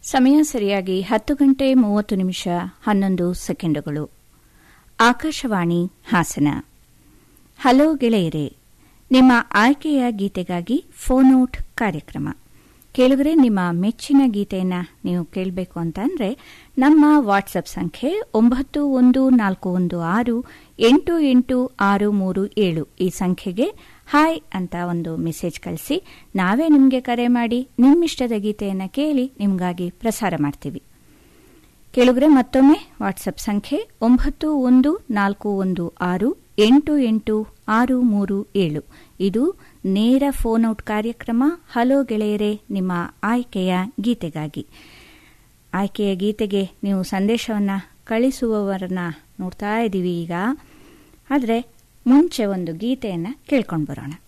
ಸಮಯ ಸರಿಯಾಗಿ ಹತ್ತು ಗಂಟೆ ಮೂವತ್ತು ನಿಮಿಷ ಹನ್ನೊಂದು ಸೆಕೆಂಡುಗಳು ಆಕಾಶವಾಣಿ ಹಾಸನ ಹಲೋ ಗೆಳೆಯರೇ ನಿಮ್ಮ ಆಯ್ಕೆಯ ಗೀತೆಗಾಗಿ ಫೋನೌಟ್ ಕಾರ್ಯಕ್ರಮ ಕೇಳಿದ್ರೆ ನಿಮ್ಮ ಮೆಚ್ಚಿನ ಗೀತೆಯನ್ನು ನೀವು ಕೇಳಬೇಕು ಅಂತ ಅಂದರೆ ನಮ್ಮ ವಾಟ್ಸಪ್ ಸಂಖ್ಯೆ ಒಂಬತ್ತು ಒಂದು ನಾಲ್ಕು ಒಂದು ಆರು ಎಂಟು ಎಂಟು ಆರು ಮೂರು ಏಳು ಈ ಸಂಖ್ಯೆಗೆ ಹಾಯ್ ಅಂತ ಒಂದು ಮೆಸೇಜ್ ಕಳಿಸಿ ನಾವೇ ನಿಮಗೆ ಕರೆ ಮಾಡಿ ನಿಮ್ಮಿಷ್ಟದ ಗೀತೆಯನ್ನು ಕೇಳಿ ನಿಮಗಾಗಿ ಪ್ರಸಾರ ಮಾಡ್ತೀವಿ ಕೇಳಿದ್ರೆ ಮತ್ತೊಮ್ಮೆ ವಾಟ್ಸಪ್ ಸಂಖ್ಯೆ ಒಂಬತ್ತು ಒಂದು ನಾಲ್ಕು ಒಂದು ಆರು ಎಂಟು ಎಂಟು ಆರು ಮೂರು ಏಳು ಇದು ನೇರ ಫೋನ್ ಔಟ್ ಕಾರ್ಯಕ್ರಮ ಹಲೋ ಗೆಳೆಯರೇ ನಿಮ್ಮ ಆಯ್ಕೆಯ ಗೀತೆಗಾಗಿ ಆಯ್ಕೆಯ ಗೀತೆಗೆ ನೀವು ಸಂದೇಶವನ್ನು ಕಳಿಸುವವರನ್ನ ನೋಡ್ತಾ ಇದ್ದೀವಿ ಈಗ ಆದರೆ ಮುಂಚೆ ಒಂದು ಗೀತೆಯನ್ನು ಕೇಳ್ಕೊಂಡು ಬರೋಣ